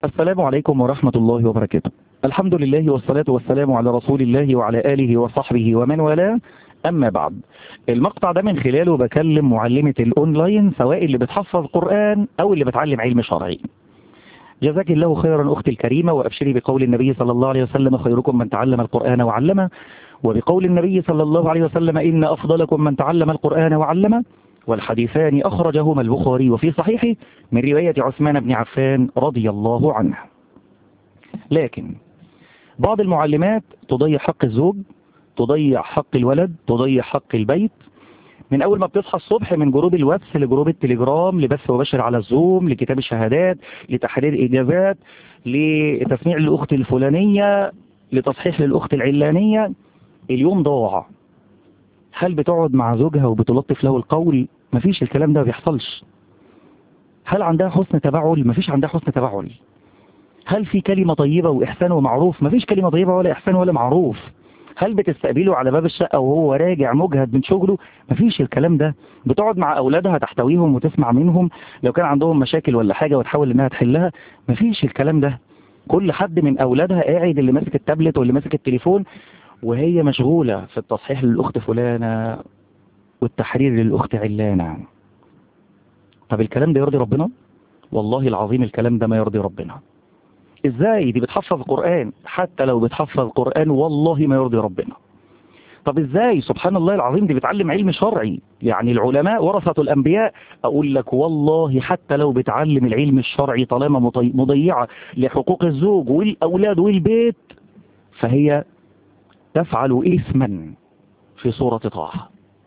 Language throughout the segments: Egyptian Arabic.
السلام عليكم ورحمة الله وبركاته الحمد لله والصلاة والسلام على رسول الله وعلى آله وصحبه ومن والاه أما بعد المقطع ده من خلاله بكلم معلمة الأونلاين سواء اللي بتحفظ قرآن أو اللي بتعلم علم شرعي جزاك الله خيرا أختي الكريمة وأبشري بقول النبي صلى الله عليه وسلم خيركم من تعلم القرآن وعلمه وبقول النبي صلى الله عليه وسلم إن أفضلكم من تعلم القرآن وعلمه والحديثان أخرجهما البخاري وفي صحيحه من رواية عثمان بن عفان رضي الله عنه لكن بعض المعلمات تضيع حق الزوج تضيع حق الولد تضيع حق البيت من أول ما بتصحى الصبح من جروب الواتس لجروب التليجرام لبث مباشر على الزوم لكتاب الشهادات لتحرير إجابات لتسميع الأخت الفلانية لتصحيح للأخت العلانية اليوم ضاع هل بتقعد مع زوجها وبتلطف له القول مفيش الكلام ده ما بيحصلش هل عندها حسن تبعل مفيش عندها حسن تبعل هل في كلمة طيبة وإحسان ومعروف مفيش كلمة طيبة ولا إحسان ولا معروف هل بتستقبله على باب الشقة وهو راجع مجهد من شغله مفيش الكلام ده بتقعد مع أولادها تحتويهم وتسمع منهم لو كان عندهم مشاكل ولا حاجة وتحاول إنها تحلها مفيش الكلام ده كل حد من أولادها قاعد اللي ماسك التابلت واللي ماسك التليفون وهي مشغولة في التصحيح للأخت فلانة والتحرير للأخت علانة طب الكلام ده يرضي ربنا والله العظيم الكلام ده ما يرضي ربنا ازاي دي بتحفظ قرآن حتى لو بتحفظ قرآن والله ما يرضي ربنا طب ازاي سبحان الله العظيم دي بتعلم علم شرعي يعني العلماء ورثة الأنبياء أقول لك والله حتى لو بتعلم العلم الشرعي طالما مضيعة لحقوق الزوج والأولاد والبيت فهي تفعل إثما في صورة طاعة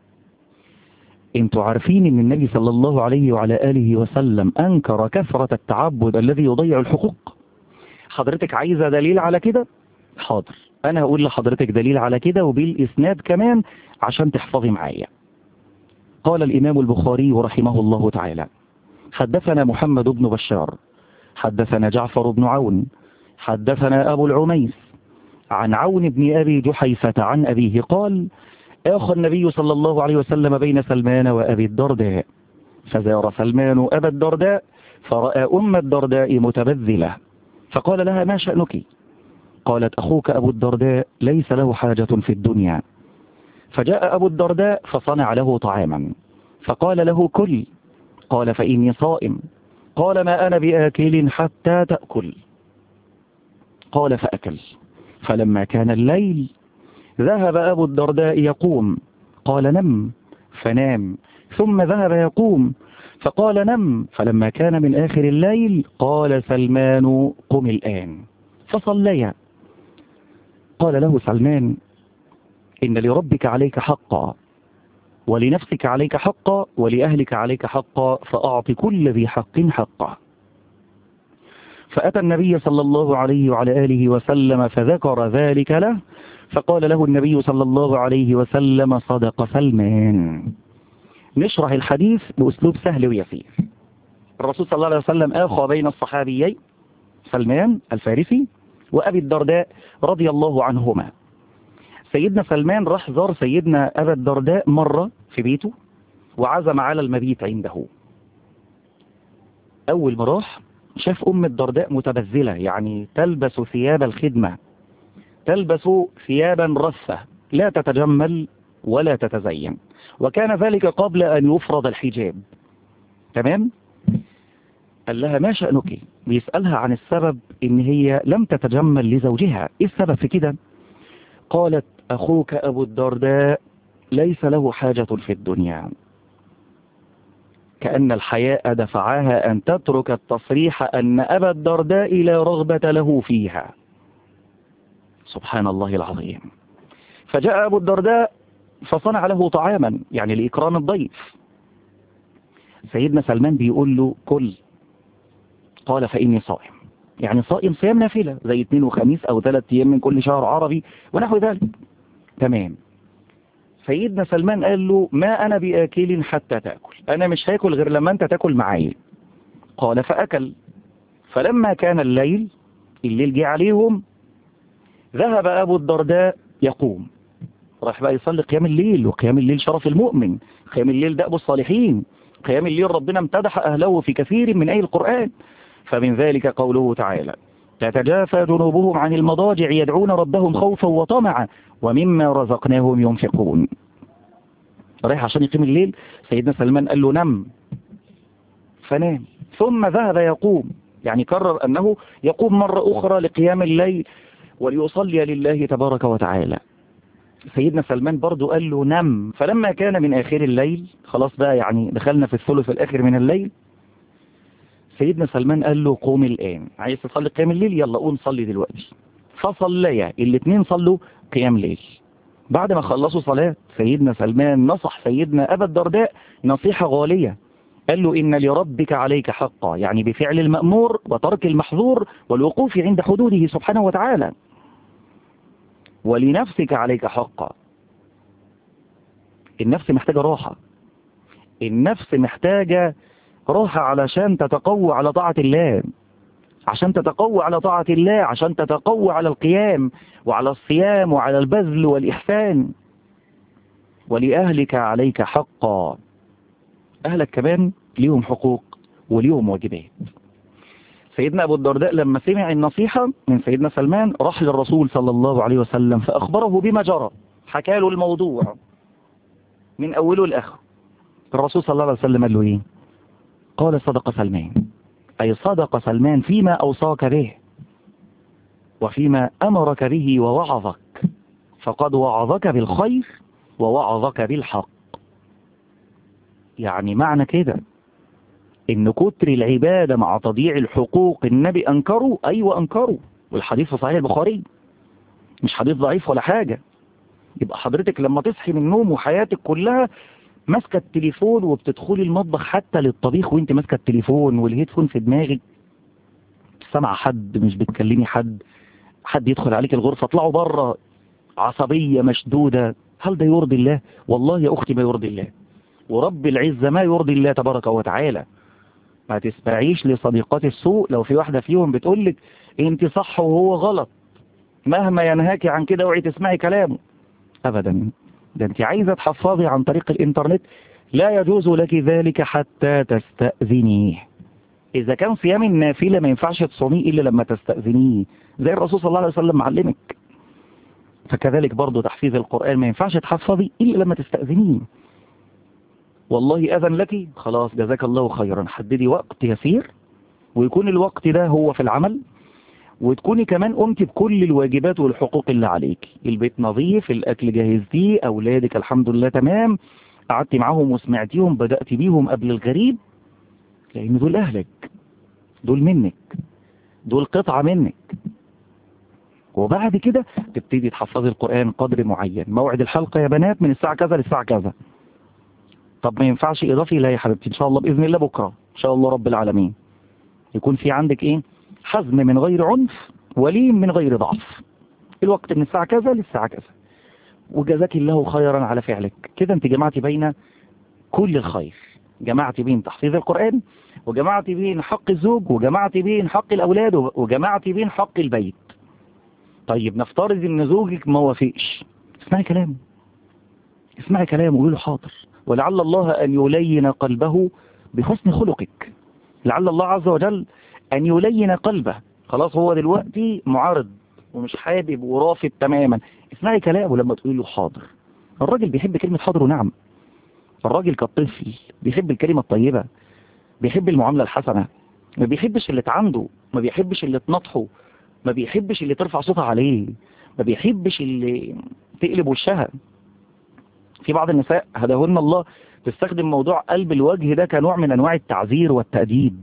انتوا عارفين ان النبي صلى الله عليه وعلى آله وسلم أنكر كثرة التعبد الذي يضيع الحقوق حضرتك عايزة دليل على كده حاضر أنا هقول لحضرتك دليل على كده وبالإسناد كمان عشان تحفظي معايا قال الإمام البخاري رحمه الله تعالى حدثنا محمد بن بشار حدثنا جعفر بن عون حدثنا أبو العميس عن عون بن أبي جحيفة عن أبيه قال آخى النبي صلى الله عليه وسلم بين سلمان وأبي الدرداء فزار سلمان أبا الدرداء فرأى أم الدرداء متبذلة فقال لها ما شأنك قالت أخوك أبو الدرداء ليس له حاجة في الدنيا فجاء أبو الدرداء فصنع له طعاما فقال له كل قال فإني صائم قال ما أنا بآكل حتى تأكل قال فأكل فلما كان الليل ذهب أبو الدرداء يقوم قال نم فنام ثم ذهب يقوم فقال نم فلما كان من آخر الليل قال سلمان قم الآن فصليا قال له سلمان إن لربك عليك حقا ولنفسك عليك حقا ولأهلك عليك حقا فأعط كل ذي حق حقه فأتى النبي صلى الله عليه وعلى آله وسلم فذكر ذلك له فقال له النبي صلى الله عليه وسلم صدق سلمان نشرح الحديث بأسلوب سهل ويسير الرسول صلى الله عليه وسلم آخى بين الصحابيين سلمان الفارسي وأبي الدرداء رضي الله عنهما سيدنا سلمان راح زار سيدنا أبا الدرداء مرة في بيته وعزم على المبيت عنده أول ما راح شاف أم الدرداء متبذلة يعني تلبس ثياب الخدمة تلبس ثيابا رثة لا تتجمل ولا تتزين وكان ذلك قبل أن يفرض الحجاب تمام قال لها ما شأنك بيسألها عن السبب إن هي لم تتجمل لزوجها إيه السبب في كده قالت أخوك أبو الدرداء ليس له حاجة في الدنيا كأن الحياء دفعها أن تترك التصريح أن أبا الدرداء لا رغبة له فيها سبحان الله العظيم فجاء أبو الدرداء فصنع له طعاما يعني لإكرام الضيف سيدنا سلمان بيقول له كل قال فإني صائم يعني صائم صيام نافلة زي اثنين وخميس أو ثلاث أيام من كل شهر عربي ونحو ذلك تمام سيدنا سلمان قال له ما أنا بآكل حتى تأكل أنا مش هاكل غير لما أنت تأكل معايا قال فأكل فلما كان الليل الليل جه عليهم ذهب أبو الدرداء يقوم راح بقى يصلي قيام الليل وقيام الليل شرف المؤمن قيام الليل دأب الصالحين قيام الليل ربنا امتدح أهله في كثير من أي القرآن فمن ذلك قوله تعالى تتجافى جنوبهم عن المضاجع يدعون ربهم خوفا وطمعا ومما رزقناهم ينفقون رايح عشان يقيم الليل سيدنا سلمان قال له نم فنام ثم ذهب يقوم يعني قرر أنه يقوم مرة أخرى لقيام الليل وليصلي لله تبارك وتعالى سيدنا سلمان برضو قال له نم فلما كان من آخر الليل خلاص بقى يعني دخلنا في الثلث الآخر من الليل سيدنا سلمان قال له قوم الآن عايز تصلي قيام الليل يلا قوم صلي دلوقتي فصليا الاثنين صلوا قيام ليل بعد ما خلصوا صلاة سيدنا سلمان نصح سيدنا أبا الدرداء نصيحة غالية قال له إن لربك عليك حقا يعني بفعل المأمور وترك المحظور والوقوف عند حدوده سبحانه وتعالى ولنفسك عليك حقا النفس محتاجة راحة النفس محتاجة راحة علشان تتقوى على طاعة الله عشان تتقوى على طاعة الله عشان تتقوى على القيام وعلى الصيام وعلى البذل والإحسان ولأهلك عليك حقا أهلك كمان ليهم حقوق وليهم واجبات سيدنا أبو الدرداء لما سمع النصيحة من سيدنا سلمان راح للرسول صلى الله عليه وسلم فأخبره بما جرى حكى له الموضوع من أوله لآخره الرسول صلى الله عليه وسلم قال له إيه قال صدق سلمان أي صدق سلمان فيما أوصاك به وفيما أمرك به ووعظك فقد وعظك بالخير ووعظك بالحق يعني معنى كده ان كتر العبادة مع تضييع الحقوق النبي انكروا ايوه انكروا والحديث في صحيح البخاري مش حديث ضعيف ولا حاجة يبقى حضرتك لما تصحي من النوم وحياتك كلها ماسكه التليفون وبتدخلي المطبخ حتى للطبيخ وانت ماسكه التليفون والهيدفون في دماغك سامعه حد مش بتكلمي حد حد يدخل عليك الغرفة اطلعوا بره عصبية مشدودة هل ده يرضي الله والله يا أختي ما يرضي الله ورب العزة ما يرضي الله تبارك وتعالى ما تسمعيش لصديقات السوء لو في واحدة فيهم بتقولك انت صح وهو غلط مهما ينهاكي عن كده اوعي تسمعي كلامه ابدا ده انت عايزة تحفظي عن طريق الانترنت لا يجوز لك ذلك حتى تستأذنيه إذا كان صيام النافلة ما ينفعش تصوميه إلا لما تستأذنيه زي الرسول صلى الله عليه وسلم معلمك فكذلك برضو تحفيظ القرآن ما ينفعش تحفظي إلا لما تستأذنيه والله أذن لك خلاص جزاك الله خيرا حددي وقت يسير ويكون الوقت ده هو في العمل وتكوني كمان قمت بكل الواجبات والحقوق اللي عليك البيت نظيف الأكل جهزتيه أولادك الحمد لله تمام قعدت معاهم وسمعتيهم بدأت بيهم قبل الغريب لأن دول أهلك دول منك دول قطعة منك وبعد كده تبتدي تحفظي القرآن قدر معين موعد الحلقة يا بنات من الساعة كذا للساعة كذا طب ما ينفعش إضافي لا يا حبيبتي إن شاء الله بإذن الله بكرة إن شاء الله رب العالمين يكون في عندك إيه حزم من غير عنف ولين من غير ضعف الوقت من الساعة كذا للساعة كذا وجزاك الله خيرا على فعلك كده انت جمعتي بين كل الخير جمعت بين تحفيظ القرآن وجمعت بين حق الزوج وجمعت بين حق الأولاد وجمعت بين حق البيت طيب نفترض ان زوجك ما وافقش اسمعي كلامه اسمعي كلامه وقولي له حاضر ولعل الله أن يلين قلبه بحسن خلقك لعل الله عز وجل أن يلين قلبه خلاص هو دلوقتي معارض ومش حابب ورافض تماما اسمعي كلامه لما تقولي له حاضر الراجل بيحب كلمة حاضر ونعم الراجل كالطفل بيحب الكلمة الطيبة بيحب المعاملة الحسنة ما بيحبش اللي عنده ما بيحبش اللي تنطحه ما بيحبش اللي ترفع صوتها عليه ما بيحبش اللي تقلب وشها في بعض النساء هداهن الله تستخدم موضوع قلب الوجه ده كنوع من انواع التعذير والتأديب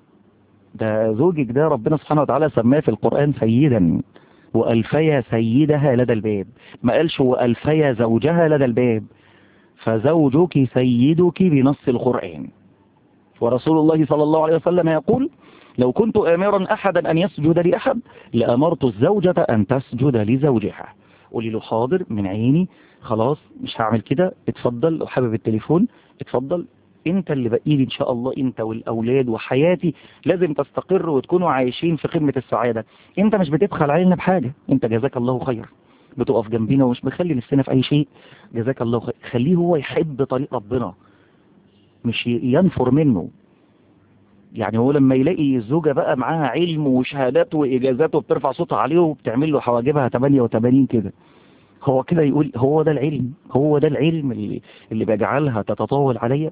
ده زوجك ده ربنا سبحانه وتعالى سماه في القرآن سيدا وألفيا سيدها لدى الباب ما قالش وألفيا زوجها لدى الباب فزوجك سيدك بنص القرآن ورسول الله صلى الله عليه وسلم يقول لو كنت آمرا أحدا أن يسجد لأحد لأمرت الزوجة أن تسجد لزوجها قولي له حاضر من عيني خلاص مش هعمل كده اتفضل لو حابب التليفون اتفضل انت اللي بقيلي ان شاء الله انت والاولاد وحياتي لازم تستقر وتكونوا عايشين في قمة السعادة انت مش بتبخل علينا بحاجة انت جزاك الله خير بتقف جنبينا ومش مخلي نفسنا في اي شيء جزاك الله خير خليه هو يحب طريق ربنا مش ينفر منه يعني هو لما يلاقي الزوجة بقى معاها علم وشهادات وإجازات وبترفع صوتها عليه وبتعمل له حواجبها 88 كده هو كده يقول هو ده العلم هو ده العلم اللي, اللي بيجعلها تتطاول عليا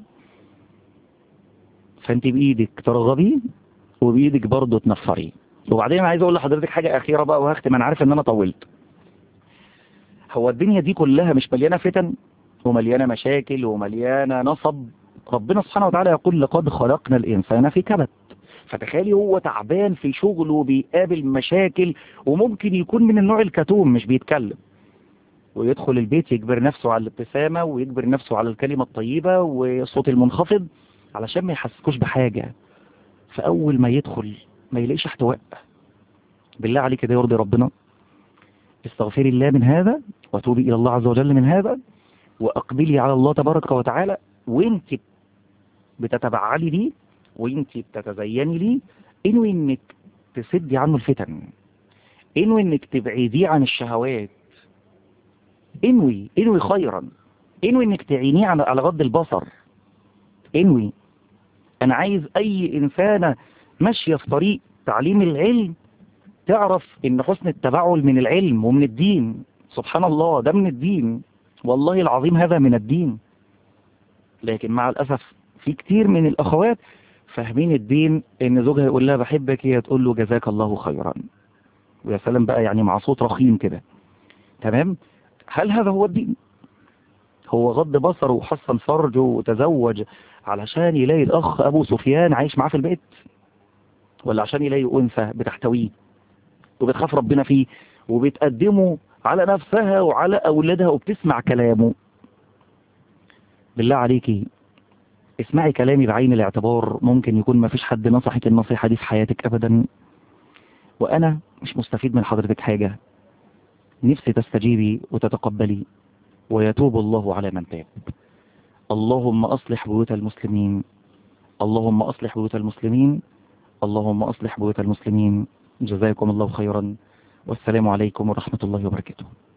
فانت بإيدك ترغبي وبإيدك برضه تنفري وبعدين انا عايز اقول لحضرتك حاجة اخيرة بقى وهختم انا عارف ان انا طولت هو الدنيا دي كلها مش مليانة فتن ومليانة مشاكل ومليانة نصب ربنا سبحانه وتعالى يقول لقد خلقنا الإنسان في كبد فتخيلي هو تعبان في شغله وبيقابل مشاكل وممكن يكون من النوع الكتوم مش بيتكلم ويدخل البيت يجبر نفسه على الابتسامة ويجبر نفسه على الكلمة الطيبة والصوت المنخفض علشان ما يحسكوش بحاجة فأول ما يدخل ما يلاقيش احتواء بالله عليك كده يرضي ربنا استغفري الله من هذا وتوبي إلى الله عز وجل من هذا وأقبلي على الله تبارك وتعالى وانت بتتبعلي ليه وانت بتتزيني ليه انوي انك تسدي عنه الفتن انوي انك تبعديه عن الشهوات انوي انوي خيرا انوي انك تعينيه على غض البصر انوي انا عايز اي انسانة ماشية في طريق تعليم العلم تعرف ان حسن التبعل من العلم ومن الدين سبحان الله ده من الدين والله العظيم هذا من الدين لكن مع الأسف في كتير من الأخوات فاهمين الدين ان زوجها يقول لها بحبك هي تقول له جزاك الله خيرا ويا سلام بقى يعني مع صوت رخيم كده تمام هل هذا هو الدين هو غض بصره وحصن فرجه وتزوج علشان يلاقي الأخ أبو سفيان عايش معاه في البيت ولا عشان يلاقي أنثى بتحتويه وبتخاف ربنا فيه وبتقدمه على نفسها وعلى أولادها وبتسمع كلامه بالله عليكي اسمعي كلامي بعين الاعتبار ممكن يكون ما فيش حد نصحك النصيحة دي في حياتك أبدا وأنا مش مستفيد من حضرتك حاجة نفسي تستجيبي وتتقبلي ويتوب الله على من تاب اللهم أصلح بيوت المسلمين اللهم أصلح بيوت المسلمين اللهم أصلح بيوت المسلمين جزاكم الله خيرا والسلام عليكم ورحمة الله وبركاته